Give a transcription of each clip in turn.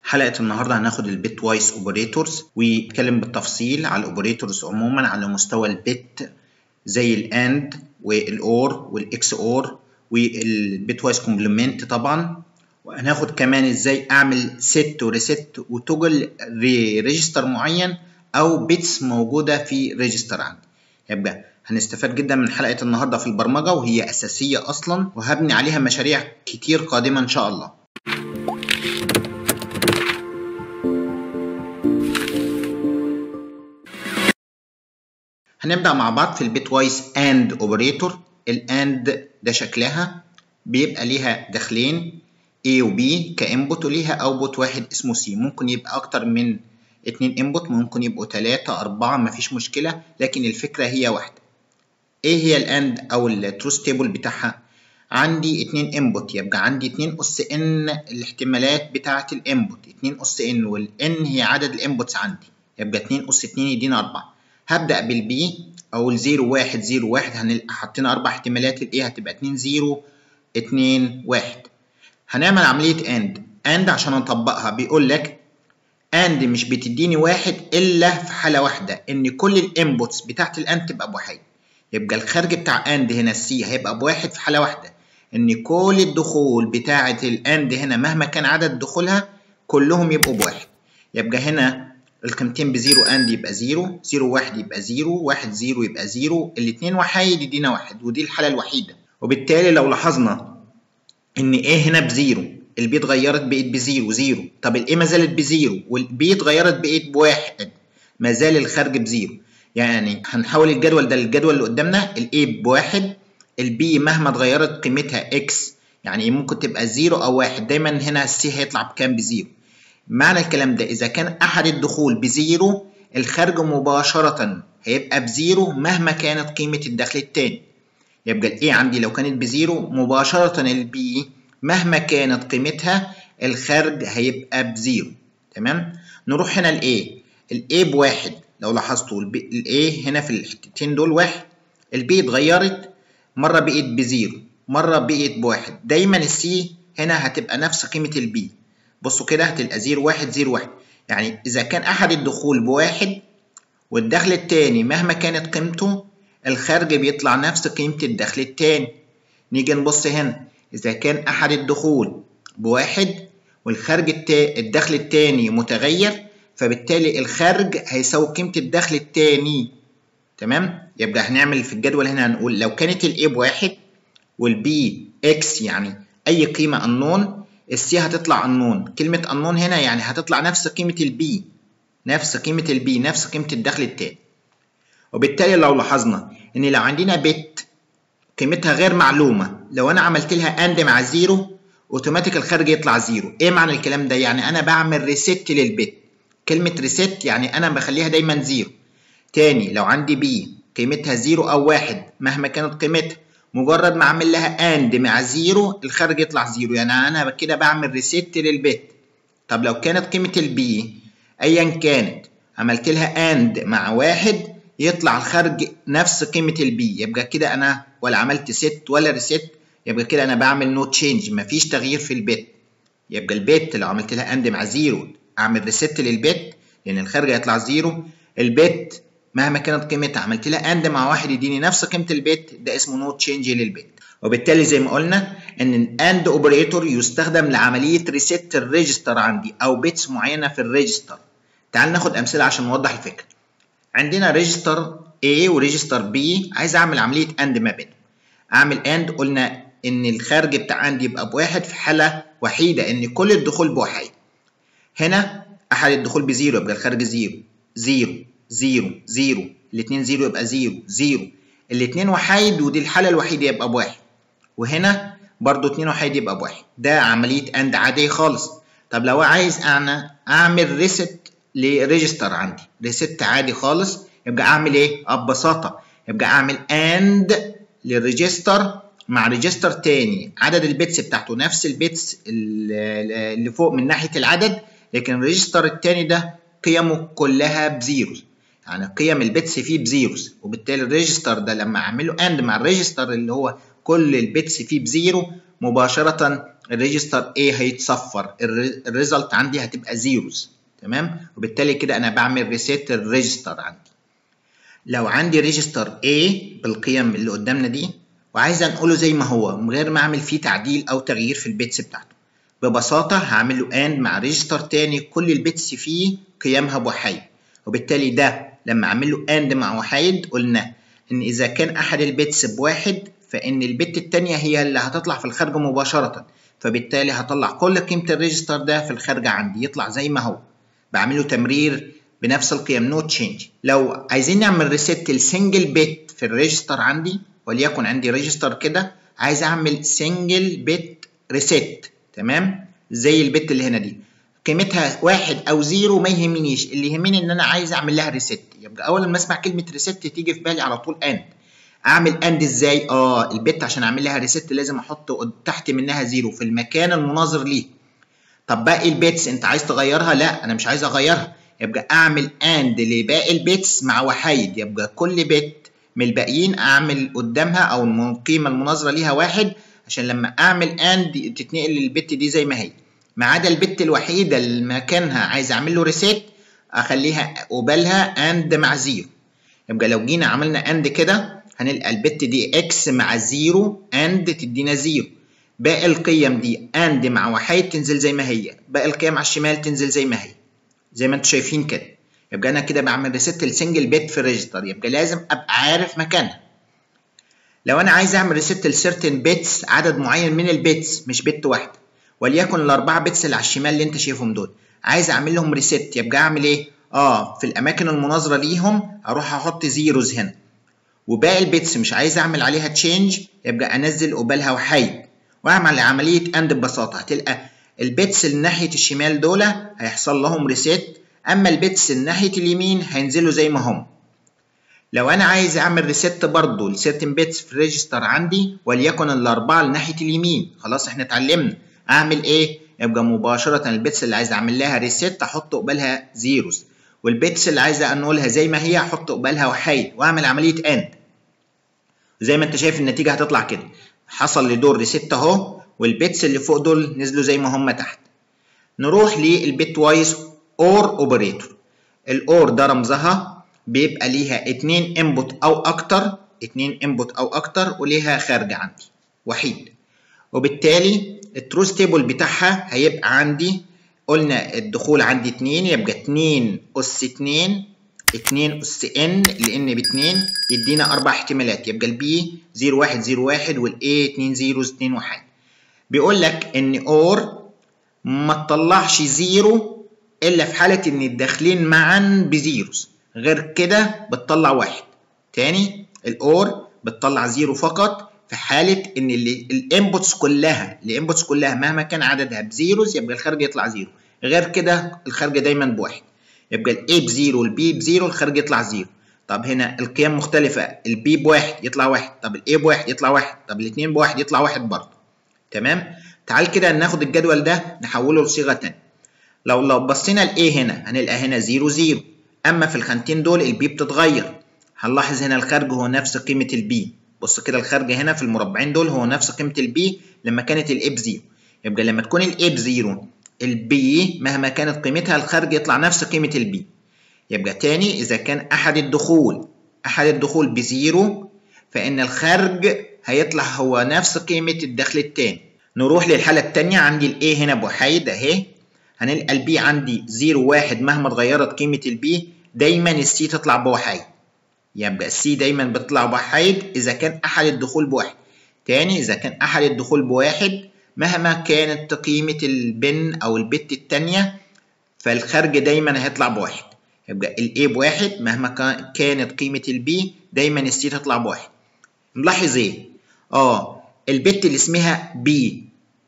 حلقة النهاردة هناخد البيت وايز اوبريتورز ونتكلم بالتفصيل على الاوبريتورز عموما على مستوى البيت زي الاند والاور والاكس اور والبيت وايز كومبلمنت طبعا وهناخد كمان ازاي اعمل ست وريست وتوجل ريجستر معين او بيتس موجودة في ريجستر عندي يبقى هنستفاد جدا من حلقة النهاردة في البرمجة وهي أساسية أصلا وهبني عليها مشاريع كتير قادمة إن شاء الله هنبدأ مع بعض في البيت وايز اند اوبريتور الاند ده شكلها بيبقى ليها داخلين A و B كانبوت وليها اوتبوت واحد اسمه C ممكن يبقى اكتر من اتنين انبوت ممكن يبقوا تلاتة أربعة مفيش مشكلة لكن الفكرة هي واحدة ايه هي الاند او التروث تيبل بتاعها عندي اتنين انبوت يبقى عندي اتنين اس ان الاحتمالات بتاعة الانبوت اتنين اس ان والان هي عدد الانبوتس عندي يبقى اتنين اس اتنين يدينا اربعة هبدأ بالبي او الزيرو واحد زيرو واحد هنلقى حطينا اربع احتمالات الايه هتبقى اتنين زيرو اتنين واحد هنعمل عملية اند اند عشان نطبقها بيقول لك اند مش بتديني واحد الا في حالة واحدة ان كل الانبوتس بتاعت الاند تبقى بواحد يبقى الخارج بتاع اند هنا السي هيبقى بواحد في حالة واحدة ان كل الدخول بتاعة الاند هنا مهما كان عدد دخولها كلهم يبقوا بواحد يبقى هنا القيمتين بزيرو اند يبقى زيرو زيرو واحد يبقى زيرو واحد زيرو يبقى زيرو الاتنين وحيد يدينا واحد ودي الحالة الوحيدة وبالتالي لو لاحظنا ان ايه هنا بزيرو البي اتغيرت بقت بزيرو زيرو طب الايه ما زالت بزيرو والبي اتغيرت بقت بواحد ما زال الخارج بزيرو يعني هنحول الجدول ده للجدول اللي قدامنا الاي بواحد البي مهما اتغيرت قيمتها اكس يعني ممكن تبقى زيرو او واحد دايما هنا السي هيطلع بكام بزيرو معنى الكلام ده اذا كان احد الدخول بزيرو الخارج مباشرة هيبقى بزيرو مهما كانت قيمة الدخل التاني يبقى الاي عندي لو كانت بزيرو مباشرة البي مهما كانت قيمتها الخارج هيبقى بزيرو تمام نروح هنا الاي الاي بواحد لو لاحظتوا الاي هنا في الحتتين دول واحد البي اتغيرت مرة بقت بزيرو مرة بقت بواحد دايما السي هنا هتبقى نفس قيمة البي بصوا كده هتبقى زيرو واحد زيرو واحد يعني إذا كان أحد الدخول بواحد والدخل التاني مهما كانت قيمته الخارج بيطلع نفس قيمة الدخل التاني نيجي نبص هنا إذا كان أحد الدخول بواحد والخارج التا... الدخل التاني متغير فبالتالي الخارج هيساوي قيمة الدخل التاني تمام يبقى هنعمل في الجدول هنا هنقول لو كانت الاي بواحد والبي اكس يعني اي قيمة انون السي هتطلع انون كلمة انون هنا يعني هتطلع نفس قيمة البي نفس قيمة البي نفس قيمة الدخل التاني وبالتالي لو لاحظنا ان لو عندنا بت قيمتها غير معلومة لو انا عملت لها اند مع زيرو اوتوماتيك الخارج يطلع زيرو ايه معنى الكلام ده يعني انا بعمل ريست للبت كلمة ريست يعني انا بخليها دايما زيرو تاني لو عندي بي قيمتها زيرو او واحد مهما كانت قيمتها مجرد ما اعمل لها اند مع زيرو الخارج يطلع زيرو يعني انا كده بعمل ريست للبت طب لو كانت قيمة البي ايا كانت عملت لها اند مع واحد يطلع الخارج نفس قيمة البي يبقى كده انا ولا عملت ست ولا ريست يبقى كده انا بعمل نو تشينج مفيش تغيير في البت يبقى البت لو عملت لها اند مع زيرو اعمل ريست للبت لان الخارج هيطلع زيرو البت مهما كانت قيمتها عملت لها اند مع واحد يديني نفس قيمه البت ده اسمه نوت تشينج للبت وبالتالي زي ما قلنا ان الاند اوبريتور يستخدم لعمليه ريست الريجستر عندي او بيتس معينه في الريجستر تعال ناخد امثله عشان نوضح الفكره عندنا ريجستر A وريجستر B عايز اعمل عمليه اند ما بينهم اعمل اند قلنا ان الخارج بتاع عندي يبقى بواحد في حاله وحيده ان كل الدخول بواحد هنا احد الدخول بزيرو يبقى الخارج زيرو زيرو زيرو زيرو الاتنين زيرو يبقى زيرو زيرو الاتنين وحيد ودي الحالة الوحيدة يبقى بواحد وهنا برضو اتنين وحيد يبقى بواحد ده عملية اند عادية خالص طب لو عايز انا اعمل ريست لريجستر عندي ريست عادي خالص يبقى اعمل ايه؟ اه ببساطة يبقى اعمل اند للريجستر مع ريجستر تاني عدد البيتس بتاعته نفس البيتس اللي فوق من ناحية العدد لكن الريجستر التاني ده قيمه كلها بزيروز يعني قيم البيتس فيه بزيروز وبالتالي الريجستر ده لما اعمله اند مع الريجستر اللي هو كل البيتس فيه بزيرو مباشره الريجستر A هيتصفر الريزلت عندي هتبقى زيروز تمام وبالتالي كده انا بعمل ريسيت الريجستر عندي لو عندي ريجستر A بالقيم اللي قدامنا دي وعايز انقله زي ما هو من غير ما اعمل فيه تعديل او تغيير في البيتس بتاعته ببساطة هعمل له اند مع ريجستر تاني كل البيتس فيه قيمها بوحيد وبالتالي ده لما اعمل له اند مع وحيد قلنا ان اذا كان احد البيتس بواحد فان البت التانية هي اللي هتطلع في الخارج مباشرة فبالتالي هطلع كل قيمة الريجستر ده في الخارج عندي يطلع زي ما هو بعمله تمرير بنفس القيم نو تشينج لو عايزين نعمل ريست لسنجل بت في الريجستر عندي وليكن عندي ريجستر كده عايز اعمل سنجل بت ريست تمام زي البت اللي هنا دي قيمتها واحد او زيرو ما يهمنيش اللي يهمني ان انا عايز اعمل لها ريست يبقى اول ما اسمع كلمه ريست تيجي في بالي على طول اند اعمل اند ازاي اه البت عشان اعمل لها ريست لازم احط تحت منها زيرو في المكان المناظر ليه طب باقي البيتس انت عايز تغيرها لا انا مش عايز اغيرها يبقى اعمل اند لباقي البيتس مع وحيد يبقى كل بت من الباقيين اعمل قدامها او القيمه المناظره ليها واحد عشان لما اعمل اند تتنقل للبت دي زي ما هي ما عدا البت الوحيده اللي مكانها عايز اعمل له ريسيت اخليها قبالها اند مع زيرو يبقى لو جينا عملنا اند كده هنلقى البت دي اكس مع زيرو اند تدينا زيرو باقي القيم دي اند مع وحيد تنزل زي ما هي باقي القيم على الشمال تنزل زي ما هي زي ما انتم شايفين كده يبقى انا كده بعمل ريست لسنجل بت في الريجستر يبقى لازم ابقى عارف مكانها لو انا عايز اعمل ريست لسيرتن بيتس عدد معين من البيتس مش بت واحده وليكن الاربعه بيتس اللي على الشمال اللي انت شايفهم دول عايز اعمل لهم ريست يبقى اعمل ايه اه في الاماكن المناظره ليهم اروح احط زيروز هنا وباقي البيتس مش عايز اعمل عليها تشينج يبقى انزل قبالها وحيد واعمل عمليه اند ببساطه هتلقى البيتس اللي ناحيه الشمال دول هيحصل لهم ريسيت اما البيتس اللي ناحيه اليمين هينزلوا زي ما هم لو انا عايز اعمل ريسيت برضه لسيرتن بيتس في الريجستر عندي وليكن الاربعه اللي ناحيه اليمين خلاص احنا اتعلمنا اعمل ايه يبقى مباشره البيتس اللي عايز اعمل لها ريسيت احط قبالها زيروز والبيتس اللي عايز انقلها زي ما هي احط قبالها وحيد واعمل عمليه اند زي ما انت شايف النتيجه هتطلع كده حصل لي دور ريسيت اهو والبيتس اللي فوق دول نزلوا زي ما هم تحت نروح للبيت وايز اور اوبريتور الاور ده رمزها بيبقى ليها اتنين انبوت او اكتر اتنين انبوت او اكتر وليها خارج عندي وحيد وبالتالي التروث تيبل بتاعها هيبقى عندي قلنا الدخول عندي اتنين يبقى اتنين اس اتنين اتنين اس ان لان باتنين يدينا اربع احتمالات يبقى البي زيرو واحد زيرو واحد والاي اتنين زيروز اتنين واحد بيقول لك ان اور ما تطلعش زيرو الا في حاله ان الداخلين معا بزيروز غير كده بتطلع واحد تاني الاور بتطلع زيرو فقط في حاله ان الانبوتس كلها الانبوتس كلها مهما كان عددها بزيروز يبقى الخارج يطلع زيرو غير كده الخارج دايما بواحد يبقى الاي بزيرو والبي بزيرو الخارج يطلع زيرو طب هنا القيم مختلفه البي بواحد يطلع واحد طب الاي بواحد يطلع واحد طب الاثنين بواحد يطلع واحد برضه تمام تعال كده ناخد الجدول ده نحوله لصيغه ثانيه لو لو بصينا لايه هنا هنلقى هنا 0 0 اما في الخانتين دول البي بتتغير هنلاحظ هنا الخارج هو نفس قيمه البي بص كده الخارج هنا في المربعين دول هو نفس قيمه البي لما كانت الاي بزيرو يبقى لما تكون الاي بزيرو البي مهما كانت قيمتها الخارج يطلع نفس قيمه البي يبقى تاني اذا كان احد الدخول احد الدخول بزيرو فان الخارج هيطلع هو نفس قيمه الدخل التاني نروح للحاله التانيه عندي الاي هنا بوحيد اهي هنلقى البي عندي 0 1 مهما اتغيرت قيمة البي دايما السي تطلع بوحيد يبقى السي دايما بتطلع بوحيد إذا كان أحد الدخول بواحد تاني إذا كان أحد الدخول بواحد مهما كانت قيمة البن أو البت التانية فالخارج دايما هيطلع بواحد يبقى الاي بواحد مهما كانت قيمة البي دايما السي تطلع بواحد نلاحظ ايه؟ اه البت اللي اسمها بي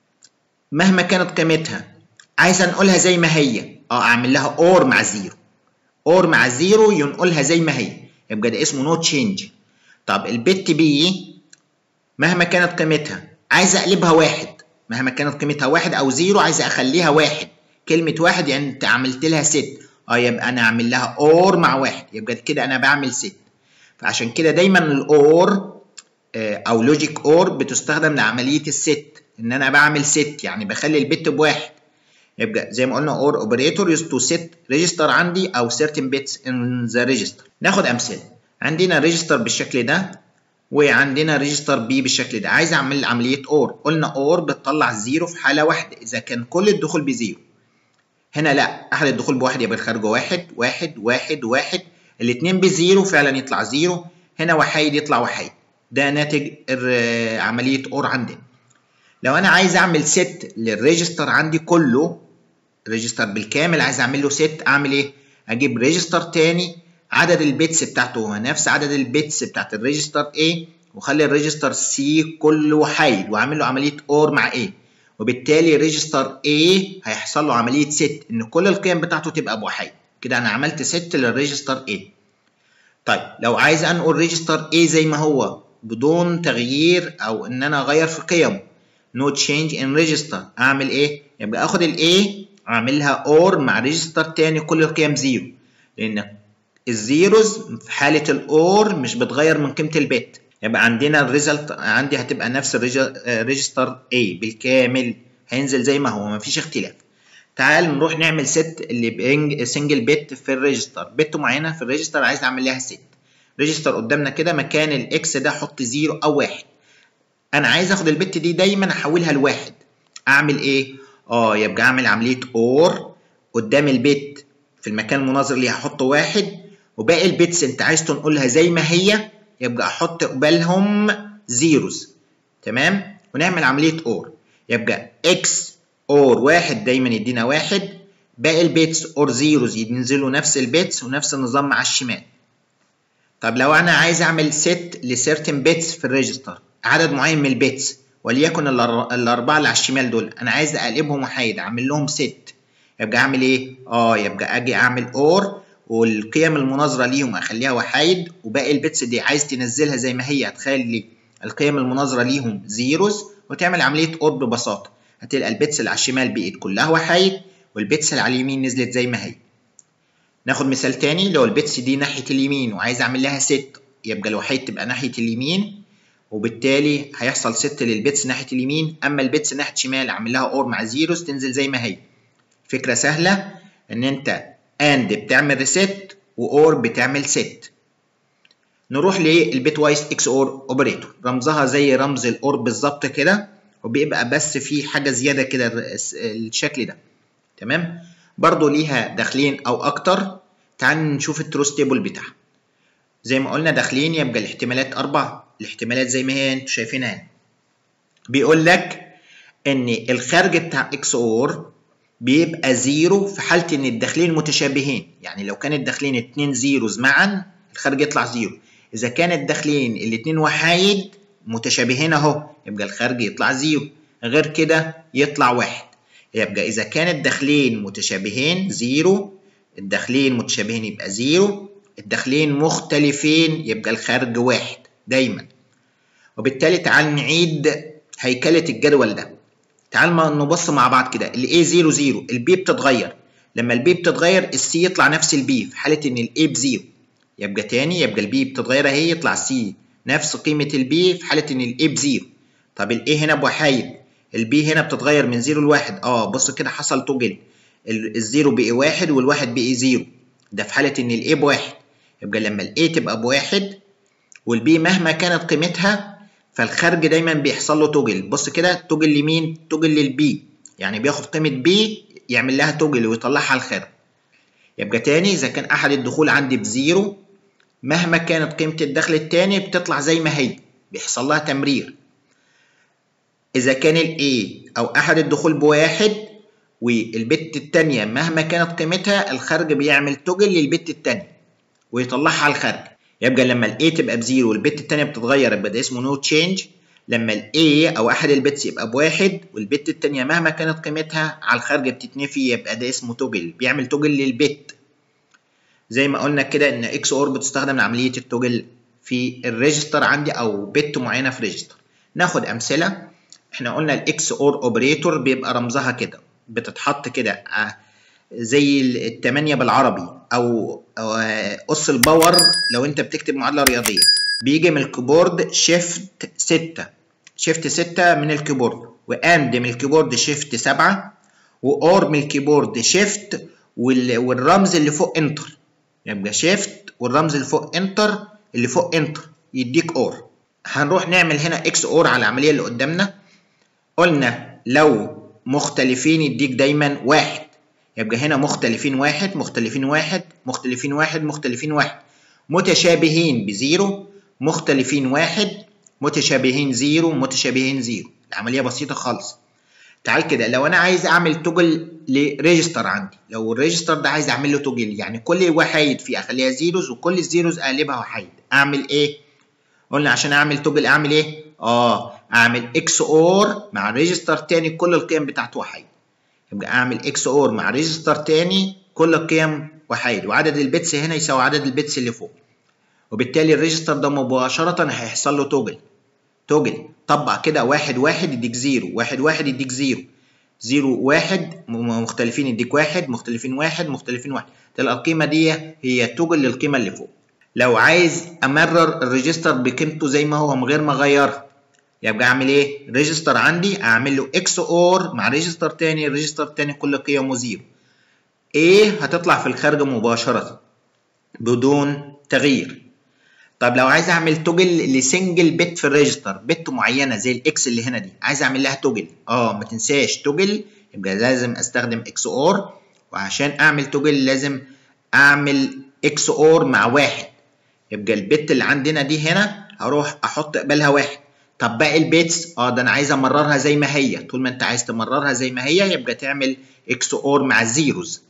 مهما كانت قيمتها عايز انقلها زي ما هي اه اعمل لها اور مع زيرو اور مع زيرو ينقلها زي ما هي يبقى ده اسمه نو تشينج طب البت بي مهما كانت قيمتها عايز اقلبها واحد مهما كانت قيمتها واحد او زيرو عايز اخليها واحد كلمة واحد يعني انت عملت لها ست اه يبقى انا اعمل لها اور مع واحد يبقى كده انا بعمل ست فعشان كده دايما الاور او لوجيك اور بتستخدم لعملية الست ان انا بعمل ست يعني بخلي البت بواحد يبقى زي ما قلنا اور اوبريتور يوز تو سيت ريجستر عندي او certain bits in the register ناخد امثله عندنا ريجستر بالشكل ده وعندنا ريجستر بي بالشكل ده عايز اعمل عمليه اور قلنا اور بتطلع زيرو في حاله واحده اذا كان كل الدخول بزيرو هنا لا احد الدخول بواحد يبقى الخارج واحد واحد واحد واحد الاثنين بزيرو فعلا يطلع زيرو هنا وحيد يطلع وحيد ده ناتج عمليه اور عندنا لو انا عايز اعمل ست للريجستر عندي كله ريجستر بالكامل عايز اعمل له ست اعمل ايه اجيب ريجستر تاني عدد البيتس بتاعته هو نفس عدد البيتس بتاعت الريجستر A وخلي الريجستر C كله وحيد واعمل له عمليه اور مع A وبالتالي ريجستر A هيحصل له عمليه ست ان كل القيم بتاعته تبقى بوحيد كده انا عملت ست للريجستر A طيب لو عايز انقل ريجستر A زي ما هو بدون تغيير او ان انا اغير في قيمه no change in register اعمل ايه يبقى اخد ال A اعملها اور مع ريجستر تاني كل القيم زيرو لان الزيروز في حاله الاور مش بتغير من قيمه البت يبقى عندنا الريزلت عندي هتبقى نفس الريجستر A بالكامل هينزل زي ما هو مفيش اختلاف تعال نروح نعمل ست اللي بينج سنجل بت في الريجستر بت معينه في الريجستر عايز اعمل لها ست ريجستر قدامنا كده مكان الاكس ده احط زيرو او واحد انا عايز اخد البت دي دايما احولها لواحد اعمل ايه اه يبقى اعمل عمليه اور قدام البت في المكان المناظر ليها احط واحد وباقي البيتس انت عايز تنقلها زي ما هي يبقى احط قبالهم زيروز تمام ونعمل عمليه اور يبقى اكس اور واحد دايما يدينا واحد باقي البيتس اور زيروز ينزلوا نفس البيتس ونفس النظام مع الشمال طب لو انا عايز اعمل ست لسيرتن بيتس في الريجستر عدد معين من البيتس وليكن الاربعه اللي على الشمال دول انا عايز اقلبهم وحيد اعمل لهم ست يبقى اعمل ايه اه يبقى اجي اعمل اور والقيم المناظره ليهم اخليها وحيد وباقي البيتس دي عايز تنزلها زي ما هي هتخلي القيم المناظره ليهم زيروز وتعمل عمليه اور ببساطه هتلقى البيتس اللي على الشمال بقت كلها وحيد والبيتس اللي على اليمين نزلت زي ما هي ناخد مثال تاني لو البيتس دي ناحيه اليمين وعايز اعمل لها ست يبقى الوحيد تبقى ناحيه اليمين وبالتالي هيحصل ست للبيتس ناحيه اليمين اما البيتس ناحيه الشمال اعمل لها اور مع زيروز تنزل زي ما هي فكره سهله ان انت اند بتعمل ريست واور بتعمل ست نروح للبيت وايز اكس اور اوبريتور رمزها زي رمز الاور بالظبط كده وبيبقى بس في حاجه زياده كده الشكل ده تمام برضو ليها داخلين او اكتر تعال نشوف التروس تيبل بتاعها زي ما قلنا داخلين يبقى الاحتمالات اربعه الاحتمالات زي ما هي انتوا شايفينها هنا بيقول لك ان الخارج بتاع اكس اور بيبقى زيرو في حالة إن الداخلين متشابهين، يعني لو كان الداخلين اتنين زيروز معا الخارج يطلع زيرو، إذا كان الداخلين الاتنين وحايد متشابهين أهو يبقى الخارج يطلع زيرو، غير كده يطلع واحد، يبقى إذا كان الداخلين متشابهين زيرو، الداخلين متشابهين يبقى زيرو، الداخلين مختلفين يبقى الخارج واحد دايما. وبالتالي تعال نعيد هيكلة الجدول ده. تعال ما نبص مع بعض كده الاي 0 0 البي بتتغير لما البي بتتغير السي يطلع نفس البي في حاله ان الاي بزيرو يبقى تاني يبقى البي بتتغير اهي يطلع سي نفس قيمه البي في حاله ان الاي بزيرو طب الاي هنا بوحايد البي هنا بتتغير من زيرو لواحد اه بص كده حصل توجل الزيرو بقي واحد والواحد بقي زيرو ده في حاله ان الاي بواحد يبقى لما الاي تبقى بواحد والبي مهما كانت قيمتها فالخارج دايما بيحصل له توجل بص كده توجل لمين توجل للبي يعني بياخد قيمه بي يعمل لها توجل ويطلعها على الخارج يبقى تاني اذا كان احد الدخول عندي بزيرو مهما كانت قيمه الدخل التاني بتطلع زي ما هي بيحصل لها تمرير اذا كان الاي او احد الدخول بواحد والبت التانية مهما كانت قيمتها الخارج بيعمل توجل للبت التانية ويطلعها على الخارج يبقى لما الاي تبقى بزيرو والبت التانية بتتغير يبقى ده اسمه نو تشينج لما الاي او احد البيتس يبقى بواحد والبت التانية مهما كانت قيمتها على الخارج بتتنفي يبقى ده اسمه توجل بيعمل توجل للبت زي ما قلنا كده ان اكس اور بتستخدم لعملية التوجل في الريجستر عندي او بت معينة في ريجستر ناخد امثلة احنا قلنا الاكس اور اوبريتور بيبقى رمزها كده بتتحط كده زي التمانية بالعربي او قص الباور لو انت بتكتب معادله رياضيه بيجي من الكيبورد شيفت 6 شيفت 6 من الكيبورد واند من الكيبورد شيفت 7 واور من الكيبورد شيفت والرمز اللي فوق انتر يبقى شيفت والرمز اللي فوق انتر اللي فوق انتر يديك اور هنروح نعمل هنا اكس اور على العمليه اللي قدامنا قلنا لو مختلفين يديك دايما واحد يبقى هنا مختلفين واحد مختلفين واحد مختلفين واحد مختلفين واحد متشابهين بزيرو مختلفين واحد متشابهين زيرو متشابهين زيرو العمليه بسيطه خالص تعال كده لو انا عايز اعمل توجل لريجستر عندي لو الريجستر ده عايز اعمل له توجل يعني كل وحيد فيه اخليها زيروز وكل الزيروز اقلبها وحيد اعمل ايه قلنا عشان اعمل توجل اعمل ايه اه اعمل اكس اور مع ريجستر تاني كل القيم بتاعته وحيد يبقى اعمل اكس اور مع ريجستر تاني كل القيم وحيد وعدد البيتس هنا يساوي عدد البيتس اللي فوق وبالتالي الريجستر ده مباشرة هيحصل له توجل توجل طبق كده واحد واحد يديك زيرو واحد واحد يديك زيرو زيرو واحد مختلفين يديك واحد مختلفين واحد مختلفين واحد تبقى القيمة دي هي توجل للقيمة اللي فوق لو عايز امرر الريجستر بقيمته زي ما هو من غير ما اغيرها يبقى اعمل ايه ريجستر عندي اعمل له اكس اور مع ريجستر تاني الريجستر تاني كل قيمه زيرو ايه هتطلع في الخارج مباشره بدون تغيير طب لو عايز اعمل توجل لسنجل بت في الريجستر بت معينه زي الاكس اللي هنا دي عايز اعمل لها توجل اه ما تنساش توجل يبقى لازم استخدم اكس اور وعشان اعمل توجل لازم اعمل اكس اور مع واحد يبقى البت اللي عندنا دي هنا هروح احط قبلها واحد طب باقي البيتس اه ده انا عايز امررها زي ما هي طول ما انت عايز تمررها زي ما هي يبقى تعمل اكس اور مع الزيروز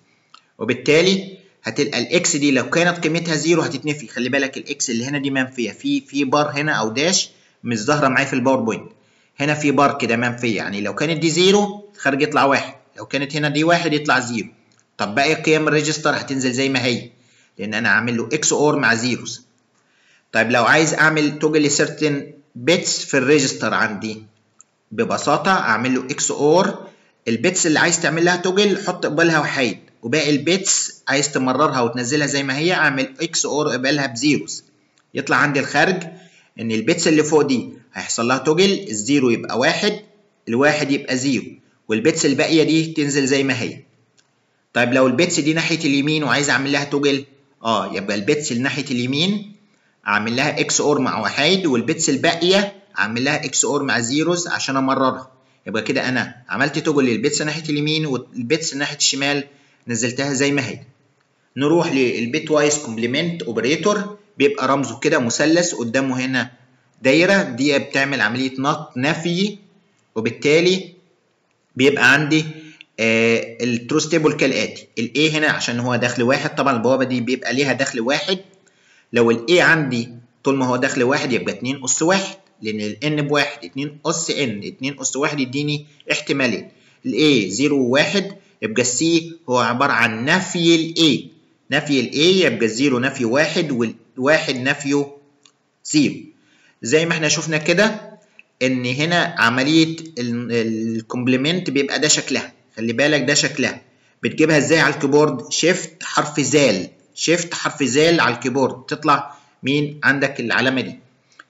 وبالتالي هتلقى الاكس دي لو كانت قيمتها زيرو هتتنفي خلي بالك الاكس اللي هنا دي منفيه في في بار هنا او داش مش ظاهره معايا في الباوربوينت هنا في بار كده منفيه يعني لو كانت دي زيرو الخارج يطلع واحد لو كانت هنا دي واحد يطلع زيرو طب باقي قيم الريجستر هتنزل زي ما هي لان انا عامل له اكس اور مع زيروز طيب لو عايز اعمل توجل لسيرتن بيتس في الريجستر عندي ببساطه اعمل له اكس اور البيتس اللي عايز تعمل لها توجل حط قبالها وحيد وباقي البيتس عايز تمررها وتنزلها زي ما هي اعمل اكس اور قبالها بزيروز يطلع عندي الخارج ان البيتس اللي فوق دي هيحصل لها توجل الزيرو يبقى واحد الواحد يبقى زيرو والبيتس الباقيه دي تنزل زي ما هي طيب لو البيتس دي ناحيه اليمين وعايز اعمل لها توجل اه يبقى البيتس اللي ناحيه اليمين اعمل لها اكس اور مع وحيد والبيتس الباقيه اعمل لها اكس اور مع زيروز عشان امررها يبقى كده انا عملت توجل للبيتس ناحيه اليمين والبيتس ناحيه الشمال نزلتها زي ما هي نروح للبيت وايز كومبلمنت اوبريتور بيبقى رمزه كده مثلث قدامه هنا دايره دي بتعمل عمليه نط نفي وبالتالي بيبقى عندي آه التروس تيبل كالاتي الاي هنا عشان هو دخل واحد طبعا البوابه دي بيبقى ليها دخل واحد لو الاي عندي طول ما هو دخل واحد يبقى 2 اس واحد لان الان بواحد 2 اس ان 2 اس واحد يديني احتمالين الاي 0 و1 يبقى السي هو عباره عن نفي الاي نفي الاي يبقى الزيرو نفي واحد والواحد نفيه زيرو زي ما احنا شفنا كده ان هنا عمليه الكومبلمنت بيبقى ده شكلها خلي بالك ده شكلها بتجيبها ازاي على الكيبورد شيفت حرف زال شيفت حرف زال على الكيبورد تطلع مين عندك العلامه دي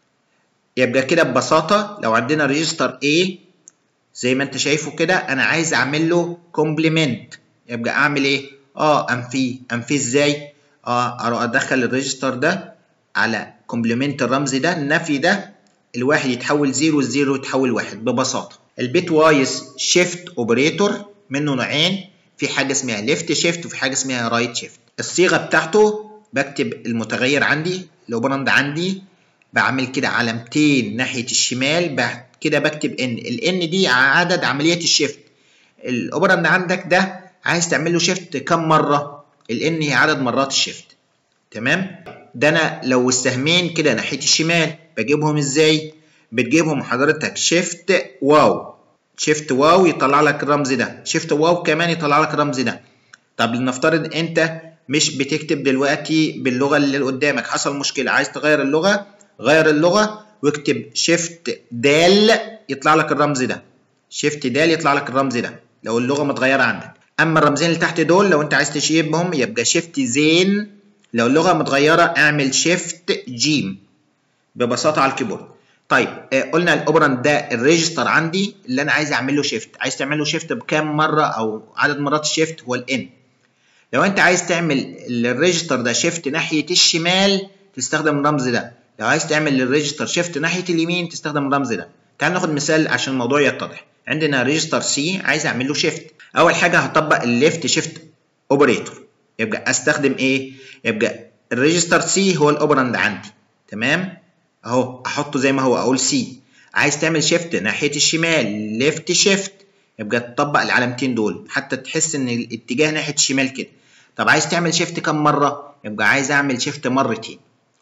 يبقى كده ببساطه لو عندنا ريجستر A زي ما انت شايفه كده انا عايز اعمل له كومبلمنت يبقى اعمل ايه اه انفيه انفيه ازاي اه اروح ادخل الريجستر ده على كومبلمنت الرمز ده النفي ده الواحد يتحول زيرو والزيرو يتحول واحد ببساطه البيت وايز شيفت اوبريتور منه نوعين في حاجه اسمها ليفت شيفت وفي حاجه اسمها رايت شيفت الصيغه بتاعته بكتب المتغير عندي الاوبراند عندي بعمل كده علامتين ناحيه الشمال بعد كده بكتب ان الان دي عدد عمليات الشيفت الاوبراند عندك ده عايز تعمل له شيفت كم مره الان هي عدد مرات الشيفت تمام ده انا لو السهمين كده ناحيه الشمال بجيبهم ازاي بتجيبهم حضرتك شيفت واو شيفت واو يطلع لك الرمز ده شيفت واو كمان يطلع لك الرمز ده طب لنفترض انت مش بتكتب دلوقتي باللغه اللي قدامك حصل مشكله عايز تغير اللغه غير اللغه واكتب شيفت دال يطلع لك الرمز ده شيفت دال يطلع لك الرمز ده لو اللغه متغيره عندك اما الرمزين اللي تحت دول لو انت عايز تشيبهم يبقى شيفت زين لو اللغه متغيره اعمل شيفت جيم ببساطه على الكيبورد طيب آه قلنا الاوبراند ده الريجستر عندي اللي انا عايز اعمل له شيفت عايز تعمل له شيفت بكام مره او عدد مرات الشيفت هو الان لو انت عايز تعمل الريجستر ده شيفت ناحيه الشمال تستخدم الرمز ده لو عايز تعمل للريجستر شيفت ناحيه اليمين تستخدم الرمز ده تعال ناخد مثال عشان الموضوع يتضح عندنا ريجستر سي عايز اعمل له شيفت اول حاجه هطبق الليفت شيفت اوبريتور يبقى استخدم ايه يبقى الريجستر سي هو الاوبراند عندي تمام اهو احطه زي ما هو اقول سي عايز تعمل شيفت ناحيه الشمال ليفت شيفت يبقى تطبق العلامتين دول حتى تحس ان الاتجاه ناحيه الشمال كده طب عايز تعمل شيفت كم مره يبقى عايز اعمل شيفت مرتين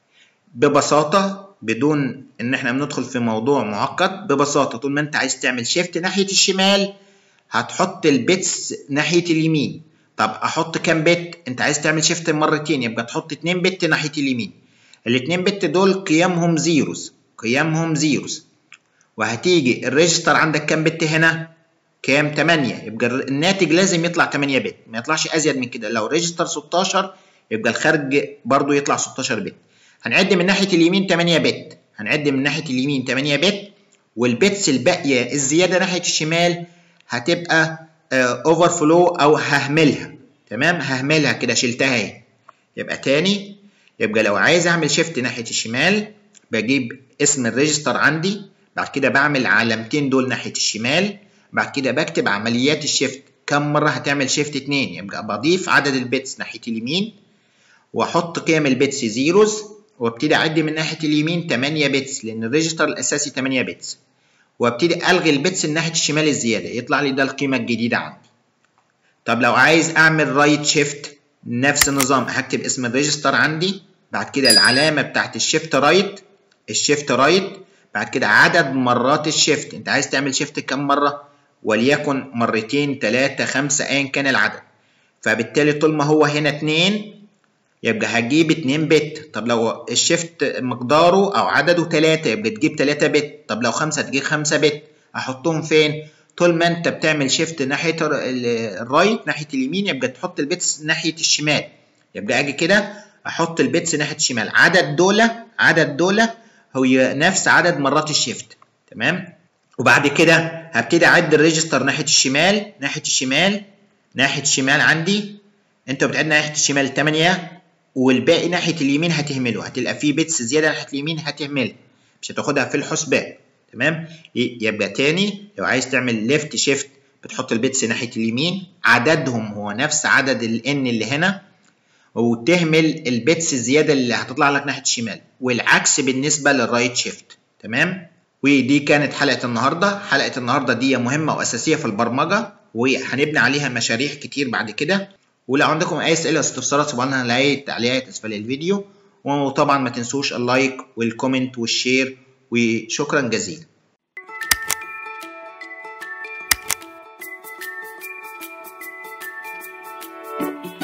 ببساطه بدون ان احنا بندخل في موضوع معقد ببساطه طول ما انت عايز تعمل شيفت ناحيه الشمال هتحط البيتس ناحيه اليمين طب احط كام بت انت عايز تعمل شيفت مرتين يبقى تحط 2 بت ناحيه اليمين الاتنين بت دول قيمهم زيروز قيمهم زيروز وهتيجي الريجستر عندك كام بت هنا كام 8 يبقى الناتج لازم يطلع 8 بت ما يطلعش ازيد من كده لو ريجستر 16 يبقى الخارج برضو يطلع 16 بت هنعد من ناحيه اليمين 8 بت هنعد من ناحيه اليمين 8 بت والبيتس الباقيه الزياده ناحيه الشمال هتبقى اوفر فلو او ههملها تمام ههملها كده شلتها اهي يبقى تاني يبقى لو عايز اعمل شيفت ناحيه الشمال بجيب اسم الريجستر عندي بعد كده بعمل علامتين دول ناحيه الشمال بعد كده بكتب عمليات الشيفت كم مره هتعمل شيفت 2 يبقى بضيف عدد البيتس ناحيه اليمين واحط قيم البيتس زيروز وابتدي اعد من ناحيه اليمين 8 بيتس لان الريجستر الاساسي 8 بيتس وابتدي الغي البيتس من ناحيه الشمال الزياده يطلع لي ده القيمه الجديده عندي طب لو عايز اعمل رايت شيفت نفس النظام هكتب اسم الريجستر عندي بعد كده العلامه بتاعت الشيفت رايت الشيفت رايت بعد كده عدد مرات الشيفت انت عايز تعمل شيفت كم مره وليكن مرتين ثلاثة خمسة ايا كان العدد فبالتالي طول ما هو هنا 2 يبقى هتجيب 2 بت طب لو الشيفت مقداره او عدده 3 يبقى تجيب 3 بت طب لو 5 تجيب 5 بت احطهم فين طول ما انت بتعمل شيفت ناحيه الرايت ناحيه اليمين يبقى تحط البيتس ناحيه الشمال يبقى اجي كده احط البيتس ناحيه الشمال عدد دولة عدد دولة هو نفس عدد مرات الشيفت تمام وبعد كده هبتدي اعد الريجستر ناحيه الشمال ناحيه الشمال ناحيه الشمال عندي انت بتعد ناحيه الشمال 8 والباقي ناحيه اليمين هتهمله هتلقى فيه بيتس زياده ناحيه اليمين هتهملها مش هتاخدها في الحسبان تمام يبقى تاني لو عايز تعمل ليفت شيفت بتحط البيتس ناحيه اليمين عددهم هو نفس عدد الان اللي هنا وتهمل البيتس الزياده اللي هتطلع لك ناحيه الشمال والعكس بالنسبه للرايت شيفت تمام ودي كانت حلقه النهارده حلقه النهارده دي مهمه واساسيه في البرمجه وهنبني عليها مشاريع كتير بعد كده ولو عندكم اي اسئله استفسارات سيبوها لنا هنلاقي التعليقات اسفل الفيديو وطبعا ما تنسوش اللايك والكومنت والشير وشكرا جزيلا thank you